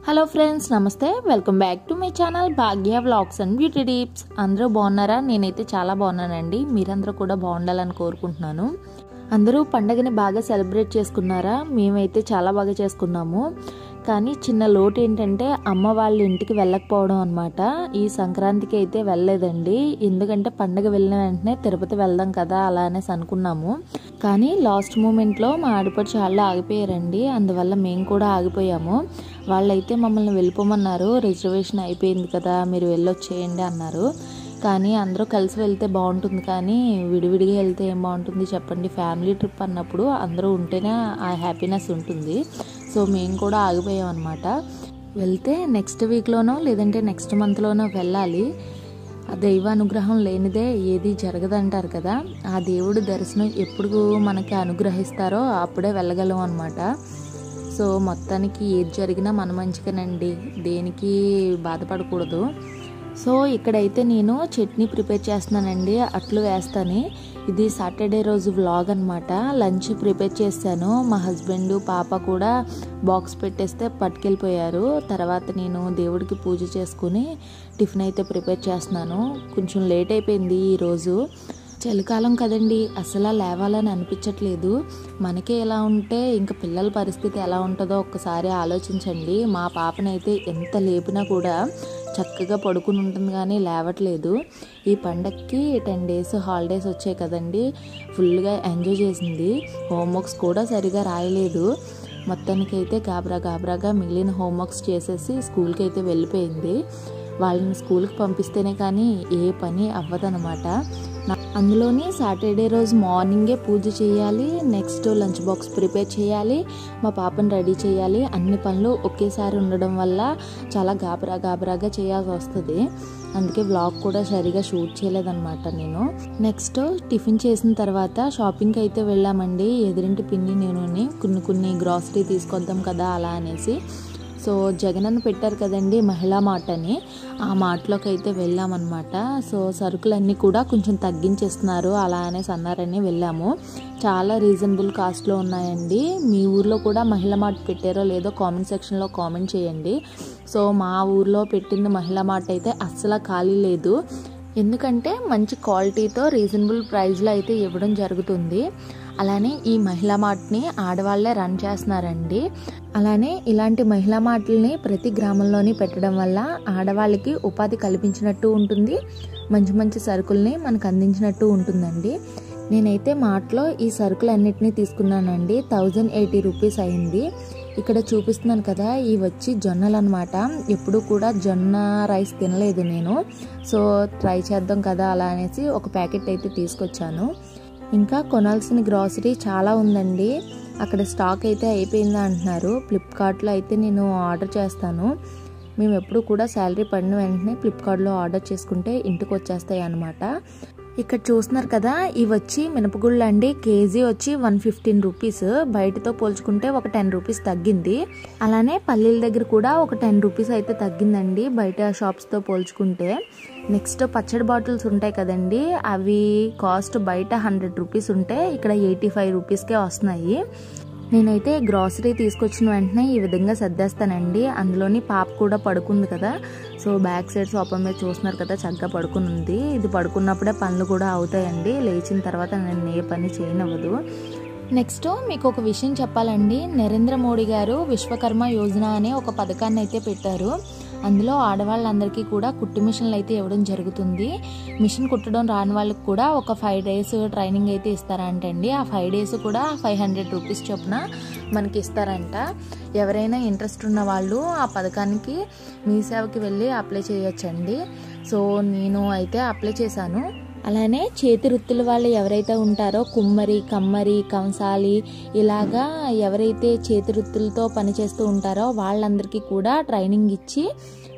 hello friends నమస్తే welcome back to my channel Bhagya vlogs and beauty tips అందరూ బాగున్నారా నేనైతే చాలా బాగున్నానండి మీరందరూ కూడా బాగుండాలని కోరుకుంటున్నాను అందరూ పండగని బాగా సెలబ్రేట్ చేసుకున్నారా మేమైతే చాలా బాగా చేసుకున్నాము కానీ చిన్న లోటు ఏంటంటే అమ్మ వాళ్ళ ఇంటికి వెళ్ళకపోవడం అనమాట ఈ సంక్రాంతికి అయితే వెళ్ళలేదండి ఎందుకంటే పండగ వెళ్ళిన వెంటనే తిరుపతి వెళ్దాం కదా అలా అనేసి అనుకున్నాము కానీ లాస్ట్ మూమెంట్లో మా ఆడపడి చాలా ఆగిపోయారండి అందువల్ల మేము కూడా ఆగిపోయాము వాళ్ళైతే మమ్మల్ని వెళ్ళిపోమన్నారు రిజర్వేషన్ అయిపోయింది కదా మీరు వెళ్ళొచ్చేయండి అన్నారు కానీ అందరూ కలిసి వెళ్తే బాగుంటుంది కానీ విడివిడిగా వెళ్తే ఏం బాగుంటుంది చెప్పండి ఫ్యామిలీ ట్రిప్ అన్నప్పుడు అందరూ ఉంటేనే ఆ హ్యాపీనెస్ ఉంటుంది సో మేము కూడా ఆగిపోయాం అనమాట వెళ్తే నెక్స్ట్ వీక్లోనో లేదంటే నెక్స్ట్ మంత్లోనో వెళ్ళాలి ఆ దైవ అనుగ్రహం లేనిదే ఏది జరగదంటారు కదా ఆ దేవుడు దర్శనం ఎప్పుడు మనకి అనుగ్రహిస్తారో అప్పుడే వెళ్ళగలం అనమాట సో మొత్తానికి ఏది జరిగినా మన మంచిగానండి దేనికి బాధపడకూడదు సో ఇక్కడైతే నేను చట్నీ ప్రిపేర్ చేస్తున్నానండి అట్లు వేస్తాను ఇది సాటర్డే రోజు వ్లాగ్ అనమాట లంచ్ ప్రిపేర్ చేశాను మా హస్బెండ్ పాప కూడా బాక్స్ పెట్టేస్తే పట్టుకెళ్ళిపోయారు తర్వాత నేను దేవుడికి పూజ చేసుకుని టిఫిన్ అయితే ప్రిపేర్ చేస్తున్నాను కొంచెం లేట్ అయిపోయింది ఈరోజు చలికాలం కదండి అసలు లేవాలని అనిపించట్లేదు మనకే ఎలా ఉంటే ఇంకా పిల్లల పరిస్థితి ఎలా ఉంటుందో ఒక్కసారి ఆలోచించండి మా పాపనైతే ఎంత లేపినా కూడా చక్కగా పడుకుని ఉంటుంది కానీ లేవట్లేదు ఈ పండక్కి టెన్ డేస్ హాలిడేస్ వచ్చాయి కదండి ఫుల్గా ఎంజాయ్ చేసింది హోంవర్క్స్ కూడా సరిగా రాయలేదు మొత్తానికి అయితే గాబరా గాబరాగా మిగిలిన హోంవర్క్స్ చేసేసి స్కూల్కి అయితే వెళ్ళిపోయింది వాళ్ళని స్కూల్కి పంపిస్తేనే కానీ ఏ పని అవ్వదనమాట అందులోని సాటర్డే రోజు మార్నింగే పూజ చేయాలి నెక్స్ట్ లంచ్ బాక్స్ ప్రిపేర్ చేయాలి మా పాపను రెడీ చేయాలి అన్ని పనులు ఒకేసారి ఉండడం వల్ల చాలా గాబరా గాబరాగా చేయాల్సి వస్తుంది అందుకే బ్లాగ్ కూడా సరిగా షూట్ చేయలేదన్నమాట నేను నెక్స్ట్ టిఫిన్ చేసిన తర్వాత షాపింగ్కి అయితే వెళ్ళామండి ఎదురింటి పిన్ని నేను కొన్ని కొన్ని గ్రాసరీ తీసుకొద్దాం కదా అలా అనేసి సో జగనన్న పెట్టారు కదండి మహిళా మార్ట్ అని ఆ మార్ట్లోకి అయితే వెళ్ళామన్నమాట సో సరుకులన్నీ కూడా కొంచెం తగ్గించేస్తున్నారు అలా అనేసి అన్నారని వెళ్ళాము చాలా రీజనబుల్ కాస్ట్లో ఉన్నాయండి మీ ఊర్లో కూడా మహిళా మార్ట్ పెట్టారో లేదో కామెంట్ సెక్షన్లో కామెంట్ చేయండి సో మా ఊర్లో పెట్టిన మహిళా మార్ట్ అయితే అస్సలు ఖాళీ లేదు ఎందుకంటే మంచి క్వాలిటీతో రీజనబుల్ ప్రైస్లో అయితే ఇవ్వడం జరుగుతుంది అలానే ఈ మహిళా మార్ట్ని ఆడవాళ్లే రన్ చేస్తున్నారండి అలానే ఇలాంటి మహిళా మార్ట్లని ప్రతి గ్రామంలోని పెట్టడం వల్ల ఆడవాళ్ళకి ఉపాధి కల్పించినట్టు ఉంటుంది మంచి మంచి సరుకుల్ని మనకు అందించినట్టు ఉంటుందండి నేనైతే మార్ట్లో ఈ సరుకులన్నిటినీ తీసుకున్నానండి థౌజండ్ ఎయిటీ రూపీస్ అయింది ఇక్కడ చూపిస్తున్నాను కదా ఇవి వచ్చి జొన్నలు అనమాట ఎప్పుడు కూడా జొన్న రైస్ తినలేదు నేను సో ట్రై చేద్దాం కదా అలా అనేసి ఒక ప్యాకెట్ అయితే తీసుకొచ్చాను ఇంకా కొనాల్సిన గ్రాసరీ చాలా ఉందండి అక్కడ స్టాక్ అయితే అయిపోయిందా అంటున్నారు ఫ్లిప్కార్ట్లో అయితే నేను ఆర్డర్ చేస్తాను మేము ఎప్పుడు కూడా శాలరీ పడిన వెంటనే ఫ్లిప్కార్ట్లో ఆర్డర్ చేసుకుంటే ఇంటికి వచ్చేస్తాయి అనమాట ఇక్కడ చూస్తున్నారు కదా ఇవి వచ్చి మినపగుళ్ళు అండి కేజీ వచ్చి వన్ ఫిఫ్టీన్ రూపీస్ బయటతో పోల్చుకుంటే ఒక టెన్ రూపీస్ తగ్గింది అలానే పల్లీల దగ్గర కూడా ఒక టెన్ రూపీస్ అయితే తగ్గిందండి బయట షాప్స్తో పోల్చుకుంటే నెక్స్ట్ పచ్చడి బాటిల్స్ ఉంటాయి కదండి అవి కాస్ట్ బయట హండ్రెడ్ రూపీస్ ఉంటే ఇక్కడ ఎయిటీ ఫైవ్ రూపీస్కే వస్తున్నాయి నేనైతే గ్రాసరీ తీసుకొచ్చిన వెంటనే ఈ విధంగా సర్దేస్తానండి అందులోని పాప కూడా పడుకుంది కదా సో బ్యాక్ సైడ్ సోఫా మీద చూస్తున్నారు కదా చక్కగా పడుకుని ఉంది ఇది పడుకున్నప్పుడే పనులు కూడా అవుతాయండి లేచిన తర్వాత నేను ఏ పని చేయనవ్వదు నెక్స్ట్ మీకు ఒక విషయం చెప్పాలండి నరేంద్ర మోడీ గారు విశ్వకర్మ యోజన అనే ఒక పథకాన్ని అయితే పెట్టారు అందులో ఆడవాళ్ళందరికీ కూడా కుట్టు మిషన్లు అయితే ఇవ్వడం జరుగుతుంది మిషన్ కుట్టడం రాని వాళ్ళకి కూడా ఒక ఫైవ్ డేస్ ట్రైనింగ్ అయితే ఇస్తారంటండి ఆ ఫైవ్ డేస్ కూడా ఫైవ్ హండ్రెడ్ రూపీస్ చొప్పున మనకి ఇస్తారంట ఎవరైనా ఇంట్రెస్ట్ ఉన్న వాళ్ళు ఆ పథకానికి మీ సేవకి వెళ్ళి అప్లై చేయొచ్చండి సో నేను అయితే అప్లై చేశాను అలానే చేతి వృత్తుల వాళ్ళు ఎవరైతే ఉంటారో కుమ్మరి కమ్మరి కంసాలి ఇలాగా ఎవరైతే చేతి వృత్తులతో పనిచేస్తూ ఉంటారో వాళ్ళందరికీ కూడా ట్రైనింగ్ ఇచ్చి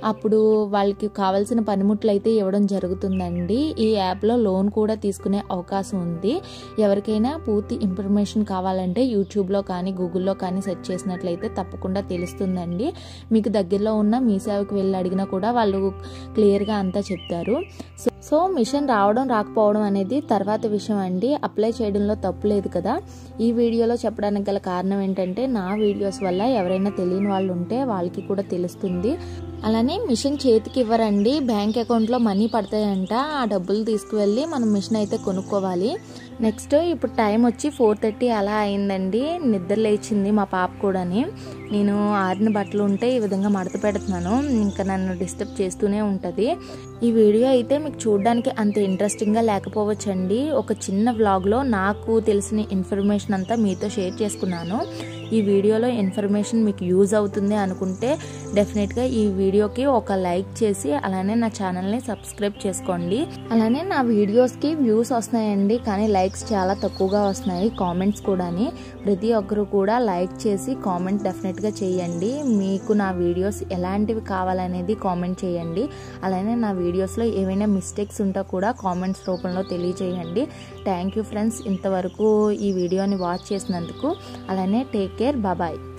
అప్పుడు వాళ్ళకి కావాల్సిన పనిముట్లు అయితే ఇవ్వడం జరుగుతుందండి ఈ యాప్లో లోన్ కూడా తీసుకునే అవకాశం ఉంది ఎవరికైనా పూర్తి ఇన్ఫర్మేషన్ కావాలంటే యూట్యూబ్లో కానీ గూగుల్లో కానీ సెర్చ్ చేసినట్లయితే తప్పకుండా తెలుస్తుందండి మీకు దగ్గరలో ఉన్న మీ సేవకి వెళ్ళి అడిగినా కూడా వాళ్ళు క్లియర్గా అంతా చెప్తారు సో సో మిషన్ రావడం రాకపోవడం అనేది తర్వాత విషయం అండి అప్లై చేయడంలో తప్పు లేదు కదా ఈ వీడియోలో చెప్పడానికి గల కారణం ఏంటంటే నా వీడియోస్ వల్ల ఎవరైనా తెలియని వాళ్ళు ఉంటే వాళ్ళకి కూడా తెలుస్తుంది అలానే మిషన్ చేతికి ఇవ్వరండి బ్యాంక్ అకౌంట్లో మనీ పడతాయంట ఆ డబ్బులు తీసుకువెళ్ళి మనం మిషన్ అయితే కొనుక్కోవాలి నెక్స్ట్ ఇప్పుడు టైం వచ్చి ఫోర్ థర్టీ అలా అయిందండి నిద్ర లేచింది మా పాప కూడాని నేను ఆరిన బట్టలు ఉంటే ఈ విధంగా మడత పెడుతున్నాను ఇంకా నన్ను డిస్టర్బ్ చేస్తూనే ఉంటుంది ఈ వీడియో అయితే మీకు చూడడానికి అంత ఇంట్రెస్టింగ్గా లేకపోవచ్చండి ఒక చిన్న వ్లాగ్లో నాకు తెలిసిన ఇన్ఫర్మేషన్ అంతా మీతో షేర్ చేసుకున్నాను ఈ వీడియోలో ఇన్ఫర్మేషన్ మీకు యూజ్ అవుతుంది అనుకుంటే డెఫినెట్గా ఈ వీడియోకి ఒక లైక్ చేసి అలానే నా ఛానల్ని సబ్స్క్రైబ్ చేసుకోండి అలానే నా వీడియోస్కి వ్యూస్ వస్తున్నాయండి కానీ లైక్స్ చాలా తక్కువగా వస్తున్నాయి కామెంట్స్ కూడాని ప్రతి ఒక్కరు కూడా లైక్ చేసి కామెంట్ డెఫినెట్గా చేయండి మీకు నా వీడియోస్ ఎలాంటివి కావాలనేది కామెంట్ చేయండి అలానే నా వీడియోస్లో ఏవైనా మిస్టేక్స్ ఉంటే కూడా కామెంట్స్ రూపంలో తెలియజేయండి థ్యాంక్ యూ ఫ్రెండ్స్ ఇంతవరకు ఈ వీడియోని వాచ్ చేసినందుకు అలానే టేక్ కేర్ బాబాయ్